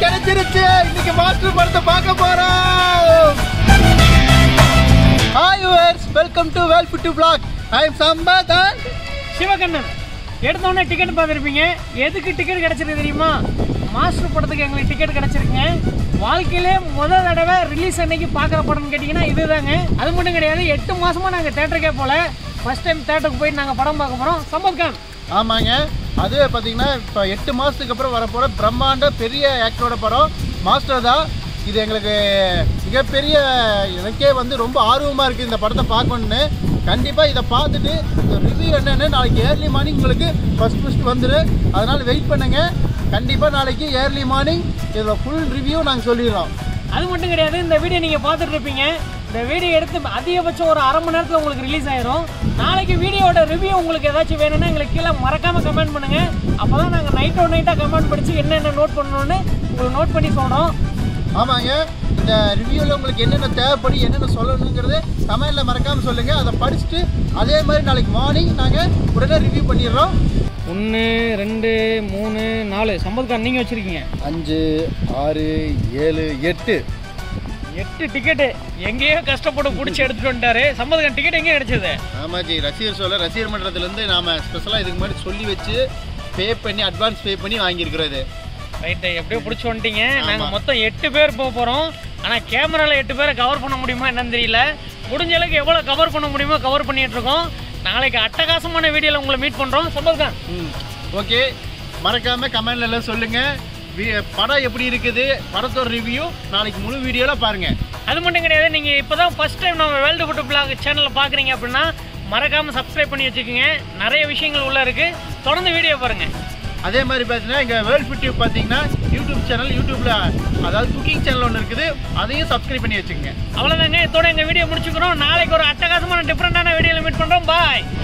கிடைச்சிருச்சு இன்னைக்கு மாஸ்டர் படத்தை பார்க்க போறோம் hi yours welcome to well food blog I am Sampath and Sivakannan எடுத்தோடனே டிக்கெட் பார்த்துருப்பீங்க எதுக்கு டிக்கெட் கிடைச்சிருக்கு தெரியுமா மாஸ்டர் படத்துக்கு எங்களுக்கு டிக்கெட் கிடைச்சிருக்குங்க வாழ்க்கையிலே முத தடவை ரிலீஸ் அன்னைக்கு பார்க்குற படம்னு கேட்டிங்கன்னா இதுதாங்க அது மட்டும் கிடையாது எட்டு மாசமா நாங்கள் தேட்டருக்கே போல ஃபர்ஸ்ட் டைம் தேட்டருக்கு போய் நாங்கள் படம் பார்க்க போகிறோம் சம்பத் கான் ஆமாங்க அதுவே பார்த்தீங்கன்னா இப்போ எட்டு மாதத்துக்கு அப்புறம் வரப்போகிற பிரம்மாண்ட பெரிய ஆக்டரோட படம் மாஸ்டர் தான் இது எங்களுக்கு மிகப்பெரிய எனக்கே வந்து ரொம்ப ஆர்வமாக இருக்குது இந்த படத்தை பார்க்கணுன்னு கண்டிப்பாக இதை பார்த்துட்டு இந்த ரிவ்யூ என்னென்னு நாளைக்கு ஏர்லி மார்னிங் உங்களுக்கு ஃபஸ்ட் ஃபஸ்ட் வந்துடும் அதனால் வெயிட் பண்ணுங்க கண்டிப்பாக நாளைக்கு ஏர்லி மார்னிங் இதில் ஃபுல் ரிவ்யூ நாங்கள் சொல்லிடுறோம் அது மட்டும் கிடையாது இந்த வீடியோ நீங்கள் பார்த்துட்டு இருப்பீங்க இந்த வீடியோ எடுத்து அதிகபட்சம் ஒரு அரை மணி நேரத்தில் உங்களுக்கு ரிலீஸ் ஆயிரும் நாளைக்கு வீடியோட ரிவ்யூ உங்களுக்கு ஏதாச்சும் வேணும்னா எங்களுக்கு கீழே மறக்காம கமெண்ட் பண்ணுங்க அப்போ தான் நாங்கள் நைட்டோ நைட்டாக கமெண்ட் படித்து என்னென்ன நோட் பண்ணணும்னு உங்களுக்கு நோட் பண்ணி சொல்கிறோம் ஆமாங்க இந்த ரிவ்யூவில் உங்களுக்கு என்னென்ன தேவைப்படும் என்னென்ன சொல்லணுங்கிறது கமெண்டில் மறக்காமல் சொல்லுங்கள் அதை படிச்சுட்டு அதே மாதிரி நாளைக்கு மார்னிங் நாங்கள் உடனே ரிவ்யூ பண்ணிடுறோம் ஒன்று ரெண்டு மூணு நாலு சம்பத் கான் நீங்கள் வச்சுருக்கீங்க அஞ்சு ஆறு ஏழு எட்டு எட்டு டிக்கெட்டு எங்கேயோ கஷ்டப்பட்டு பிடிச்சி எடுத்துட்டு வந்துட்டாரு சம்பத் கான் டிக்கெட் எங்கே கிடைச்சது ஆமாஜி ரசிகர் சொல்ல ரசிகர் மன்றத்துலேருந்து நாம் ஸ்பெஷலாக இதுக்கு முன்னாடி சொல்லி வச்சு பே பண்ணி அட்வான்ஸ் பே பண்ணி வாங்கியிருக்கிறோம் இது ரைட்டு எப்படியோ பிடிச்சி வந்துட்டீங்க நாங்கள் மொத்தம் எட்டு பேர் போக போகிறோம் ஆனால் கேமராவில் எட்டு பேரை கவர் பண்ண முடியுமா என்னன்னு தெரியல முடிஞ்ச அளவுக்கு எவ்வளோ கவர் பண்ண முடியுமோ கவர் பண்ணிட்டு இருக்கோம் நாளைக்கு அட்டகாசமான வீடியோவில் உங்களை மீட் பண்ணுறோம் சம்பத் கான் ம் ஓகே மறக்காமல் கமெண்ட்ல எல்லாம் சொல்லுங்கள் வி- படம் எப்படி இருக்குது படத்தோட ரிவ்யூ நாளைக்கு முழு வீடியோவில் பாருங்கள் அது மட்டும் கிடையாது நீங்கள் இப்போ தான் ஃபஸ்ட் டைம் நம்ம வேர்ல்டு ஃபுட் பிளாக் சேனலில் பார்க்குறீங்க அப்படின்னா மறக்காமல் சப்ஸ்கிரைப் பண்ணி வச்சுக்கோங்க நிறைய விஷயங்கள் உள்ளே இருக்குது தொடர்ந்து வீடியோ பாருங்கள் அதே மாதிரி பார்த்தீங்கன்னா எங்கள் வேர்ல்ட் ஃபிட் டியூப் பார்த்தீங்கன்னா யூடியூப் சேனல் யூடியூப்ல அதாவது குக்கிங் சேனல் ஒன்று இருக்குது அதையும் சப்ஸ்கிரைப் பண்ணி வச்சுக்கோங்க அவ்வளோதாங்க இதோட எங்கள் வீடியோ முடிச்சுக்கிறோம் நாளைக்கு ஒரு அட்டகாசமான டிஃப்ரெண்டான வீடியோவில் மீட் பண்ணுறோம் பாய்